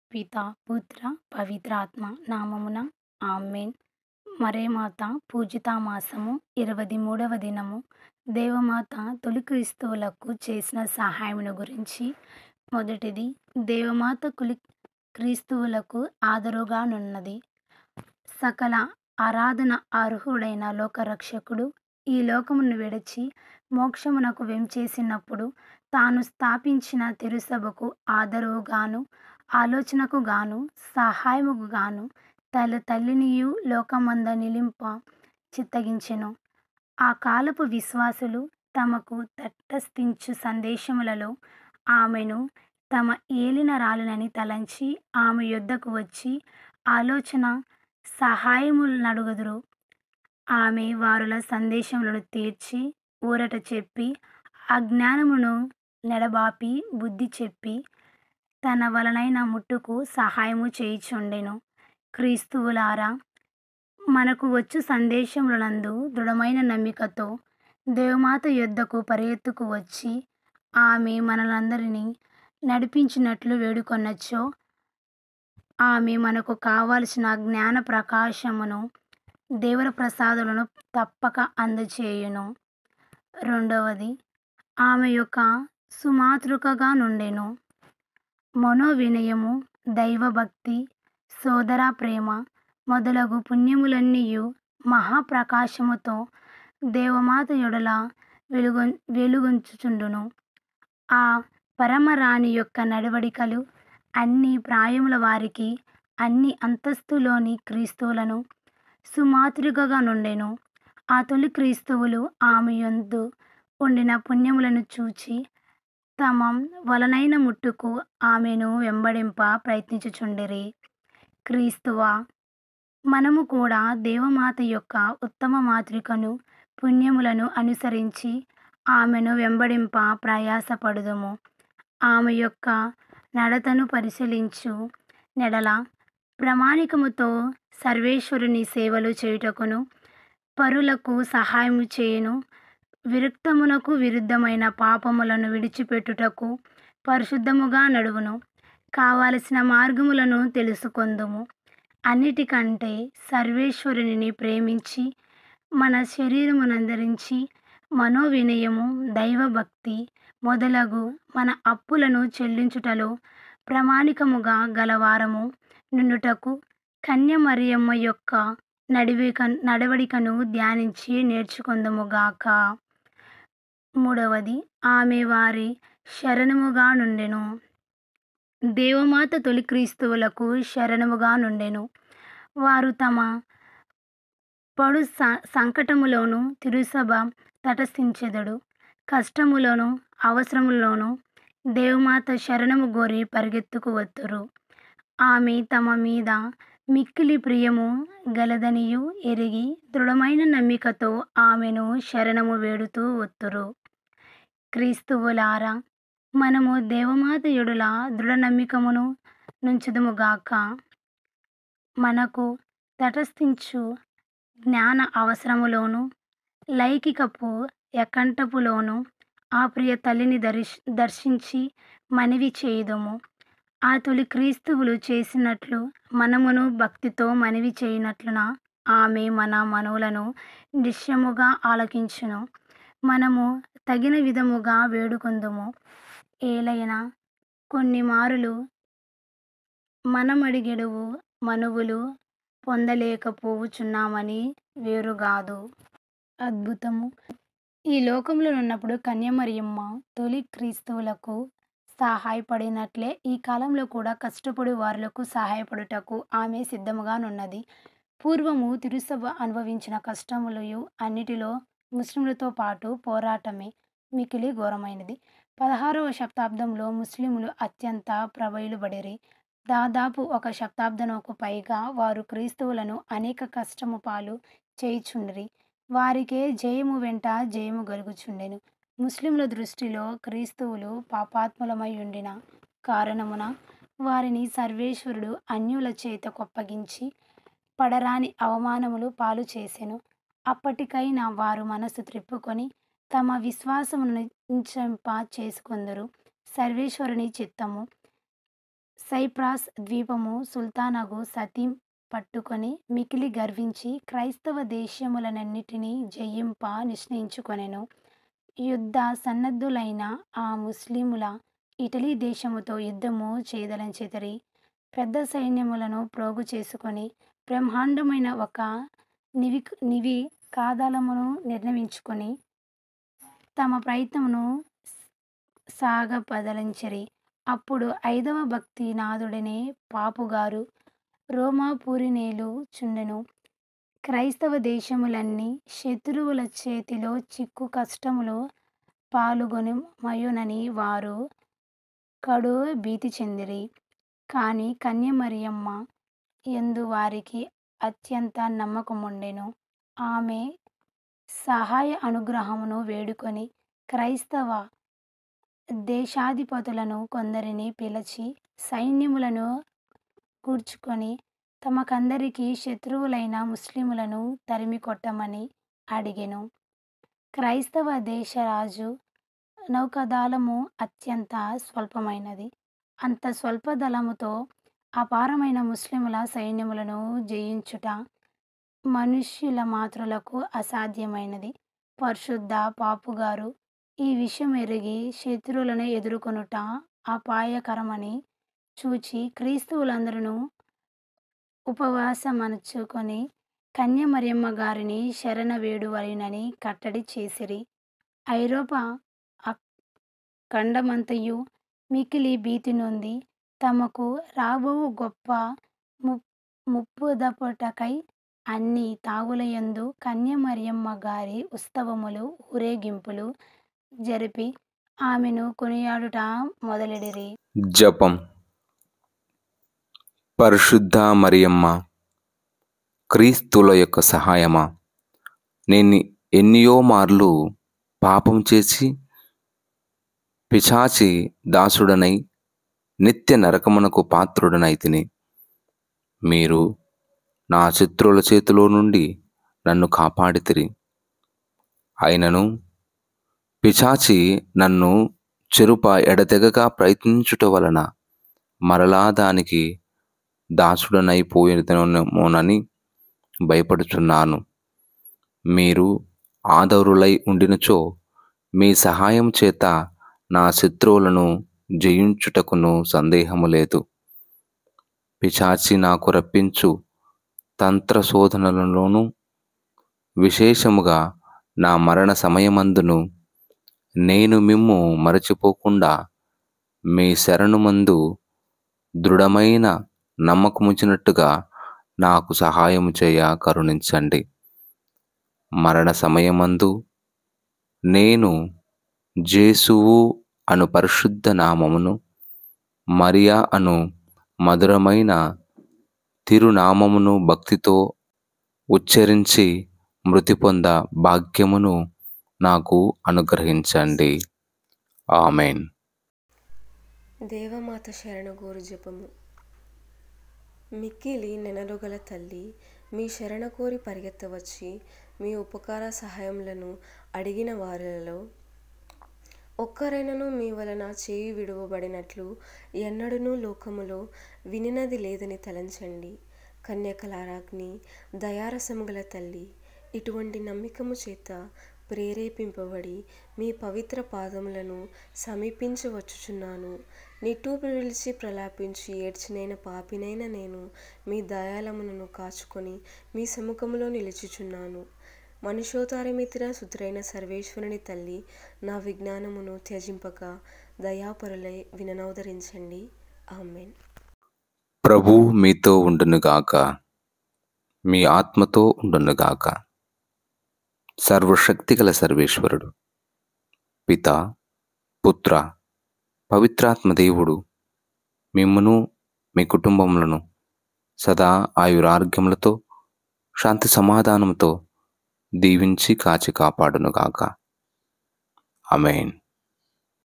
పిత పుత్ర పవిత్రాత్మ నామమున ఆమెన్ మరేమాత పూజితామాసము ఇరవై మూడవ దినము దేవమాత తొలి క్రీస్తువులకు చేసిన సహాయమును గురించి మొదటిది దేవమాత కులి క్రీస్తువులకు ఆదరుగానున్నది సకల ఆరాధన అర్హుడైన లోకరక్షకుడు ఈ లోకమును విడిచి మోక్షమునకు వెంచేసినప్పుడు తాను స్థాపించిన తిరుసభకు ఆదరువుగాను ఆలోచనకు గాను సహాయముకు గాను తల తల్లినియు లోకమంద నిలింప చిత్తగించెను ఆ కాలపు విశ్వాసులు తమకు తటస్థించు సందేశములలో ఆమెను తమ ఏలినరాలినని తలంచి ఆమె యొద్దకు వచ్చి ఆలోచన సహాయములనడుగుదురు ఆమె వారుల సందేశములను తీర్చి ఊరట చెప్పి అజ్ఞానమును నెడబాపి బుద్ధి చెప్పి తన వలనైన ముట్టుకు సహాయము చేయుచుండెను క్రీస్తువులారా మనకు వచ్చు సందేశములనందు దృఢమైన నమ్మికతో దేవమాత యొద్దకు పరిగెత్తుకు వచ్చి ఆమె మనలందరినీ నడిపించినట్లు వేడుకొనొచ్చో ఆమె మనకు కావలసిన జ్ఞాన ప్రకాశమును దేవర ప్రసాదములను తప్పక అందచేయును రెండవది ఆమె యొక్క సుమాతృకగా నుండెను మనోవినయము దైవభక్తి సోదర ప్రేమ మొదలగు పుణ్యములన్నీయు మహాప్రకాశముతో దేవమాత యొడల వెలుగొ వెలుగొంచుచుండును ఆ పరమరాణి యొక్క నడవడికలు అన్ని ప్రాయముల వారికి అన్ని అంతస్తులోని క్రీస్తువులను సుమాతృకగా నుండెను ఆ తొలి క్రీస్తువులు ఆమె యందు ఉండిన పుణ్యములను చూచి తమ వలనైన ముట్టుకు ఆమెను వెంబడింప ప్రయత్నించుచుండిరి క్రీస్తువా మనము కూడా దేవమాత యొక్క ఉత్తమ మాతృకను పుణ్యములను అనుసరించి ఆమెను వెంబడింప ప్రయాసపడుదుము ఆమె యొక్క నడతను పరిశీలించు నెడల ప్రామాణికముతో సర్వేశ్వరుని సేవలు చేయుటకును పరులకు సహాయము చేయును విరక్తమునకు విరుద్ధమైన పాపములను విడిచిపెట్టుటకు పరిశుద్ధముగా నడువును కావలసిన మార్గములను తెలుసుకొందుము అన్నిటికంటే సర్వేశ్వరుని ప్రేమించి మన శరీరమునందరించి మనోవినయము దైవభక్తి మొదలగు మన అప్పులను చెల్లించుటలో ప్రామాణికముగా గలవారము నుండుటకు కన్యమరియమ్మ యొక్క నడివిక నడవడికను ధ్యానించి నేర్చుకుందుముగాక మూడవది ఆమె వారి శరణముగా నుండెను దేవమాత తొలి క్రీస్తువులకు శరణముగా నుండెను వారు తమ పడు సంకటములోను తిరుసభ తటస్థించెదడు కష్టములోను అవసరములోను దేవమాత శరణము గోరి పరిగెత్తుకు వత్తురు ఆమె తమ మీద మిక్కిలి ప్రియము గలదనియు ఎరిగి దృఢమైన నమ్మికతో ఆమెను శరణము వేడుతూ వత్తురు క్రీస్తువులారా మనము దేవమాత యొడుల దృఢ నమ్మికమును నుంచుదుముగాక మనకు తటస్థించు జ్ఞాన అవసరములోను లౌకికపు ఎకంటపులోను ఆ ప్రియ తల్లిని దర్శ దర్శించి మనవి చేయుదుము ఆ తొలి క్రీస్తువులు చేసినట్లు మనమును భక్తితో మనవి చేయునట్లున ఆమె మన మనవులను నిశ్చయముగా ఆలకించును మనము తగిన విధముగా వేడుకొందుము ఏలైనా కొన్ని మారులు మనమడిగెడువు మనువులు పొందలేకపోవుచున్నామని వేరుగాదు అద్భుతము ఈ లోకంలో ఉన్నప్పుడు కన్యమరియమ్మ తొలి క్రీస్తువులకు సహాయపడినట్లే ఈ కాలంలో కూడా కష్టపడి వారులకు సహాయపడుటకు ఆమె సిద్ధముగానున్నది పూర్వము తిరుసభ అనుభవించిన కష్టములు అన్నిటిలో ముస్లింలతో పాటు పోరాటమే మికిలి ఘోరమైనది పదహారవ శతాబ్దంలో ముస్లింలు అత్యంత ప్రబయలుబడిరి దాదాపు ఒక శతాబ్దమునకు పైగా వారు క్రీస్తువులను అనేక కష్టము పాలు చేయుచుండిరి వారికే జయము వెంట జయము గలుగుచుండెను ముస్లింల దృష్టిలో క్రీస్తువులు పాపాత్ములమై ఉండిన కారణమున వారిని సర్వేశ్వరుడు అన్యుల చేత కొప్పగించి పడరాని అవమానములు పాలు చేసెను అప్పటికైనా వారు మనసు త్రిప్పుకొని తమ విశ్వాసమును నిశ్చయింప చేసుకొందురు సర్వేశ్వరుని చిత్తము సైప్రస్ ద్వీపము సుల్తానగు సతీం పట్టుకొని మికిలి గర్వించి క్రైస్తవ దేశములనన్నిటినీ జయింప నిశ్చయించుకొనెను యుద్ధ సన్నద్ధులైన ఆ ముస్లిముల ఇటలీ దేశముతో యుద్ధము చేయదలంచితిరి పెద్ద సైన్యములను ప్రోగు చేసుకొని బ్రహ్మాండమైన ఒక నివి నివి కాదళమును నిర్ణయించుకొని తమ ప్రయత్నమును సాగపదలించిరి అప్పుడు ఐదవ భక్తి నాథుడనే పాపుగారు రోమాపురినేలు చుండెను క్రైస్తవ దేశములన్నీ శత్రువుల చేతిలో చిక్కు కష్టములో పాల్గొని మయునని వారు కడు భీతి చెందిరి కానీ కన్యమరియమ్మ ఎందు వారికి అత్యంత నమ్మకముండెను ఆమె సహాయ అనుగ్రహమును వేడుకొని క్రైస్తవ దేశాధిపతులను కొందరిని పిలిచి సైన్యములను కూర్చుకొని తమకందరికి శత్రువులైన ముస్లిములను తరిమి కొట్టమని అడిగెను క్రైస్తవ దేశరాజు నౌకాదళము అత్యంత స్వల్పమైనది అంత స్వల్ప దళముతో అపారమైన ముస్లిముల సైన్యములను జయించుట మనుష్యుల మాత్రులకు అసాధ్యమైనది పరిశుద్ధ పాపుగారు ఈ విషయం ఎరిగి శత్రువులను ఎదుర్కొనుట అపాయకరమని చూచి క్రీస్తువులందరూ ఉపవాసమనుచుకొని కన్యమరియమ్మ గారిని శరణ వేడువలెనని కట్టడి చేసిరి ఐరోపా ఖండమంతయు మికిలి భీతి నొంది తమకు రాబోవు గొప్ప ముప్పుదపుటకై అన్ని తావులయందు కన్యమరియమ్మ గారి ఉత్సవములు ఊరేగింపులు జరిపి ఆమెను కొనియాడుట మొదలెడిరి జపం పరిశుద్ధ మరియమ్మ క్రీస్తుల యొక్క సహాయమా నేను ఎన్నియో మార్లు పాపం చేసి పిశాచి దాసుడనై నిత్య నరకమునకు పాత్రుడనైతిని మీరు నా శత్రువుల చేతిలో నుండి నన్ను కాపాడితిరి అయినను పిశాచి నన్ను చెరుప ఎడతెగక ప్రయత్నించుట వలన మరలా దానికి దాసుడనైపోయేదనమోనని భయపడుచున్నాను మీరు ఆదరులై ఉండినచో మీ సహాయం చేత నా శత్రువులను జయించుటకును సందేహము లేదు పిశాచి నాకు రప్పించు తంత్ర శోధనలలోనూ విశేషముగా నా మరణ సమయమందును నేను మిమ్ము మరచిపోకుండా మీ శరణుమందు దృఢమైన నమ్మకముంచినట్టుగా నాకు సహాయం చేయ కరుణించండి మరణ సమయమందు నేను జేసువు అను పరిశుద్ధ నామమును మరియా అను మధురమైన తిరునామమును భక్తితో ఉచ్చరించి మృతి పొంద భాగ్యమును నాకు అనుగ్రహించండి ఆమెన్ దేవమాత శరణ గోరు జపము మిక్కిలి నెనలుగల తల్లి మీ శరణ కోరి పరిగెత్తవచ్చి మీ ఉపకార సహాయములను అడిగిన వారిలో ఒక్కరైనను మీ వలన చేయి విడువబడినట్లు ఎన్నడూనూ లోకములో వినినది లేదని తలంచండి కన్యకలారాగ్ని దయారసము గల తల్లి ఇటువంటి నమ్మికము చేత ప్రేరేపింపబడి మీ పవిత్ర పాదములను సమీపించవచ్చుచున్నాను నిట్టూపి విలిచి ప్రలాపించి ఏడ్చినైన పాపినైన నేను మీ దయాళములను కాచుకొని మీ సముఖములో నిలుచుచున్నాను మనుషోతారమితిన సుతురైన సర్వేశ్వరుని తల్లి నా విజ్ఞానమును త్యజింపక దయాపరులై విననవదరించండి ఆమెన్ ప్రభు మీతో ఉండునుగాక మీ ఆత్మతో ఉండునుగాక సర్వశక్తిగల సర్వేశ్వరుడు పిత పుత్ర పవిత్రాత్మ దేవుడు మిమ్మును మీ కుటుంబములను సదా ఆయురారోగ్యములతో శాంతి సమాధానంతో దీవించి కాచి కాపాడునుగాక అమెన్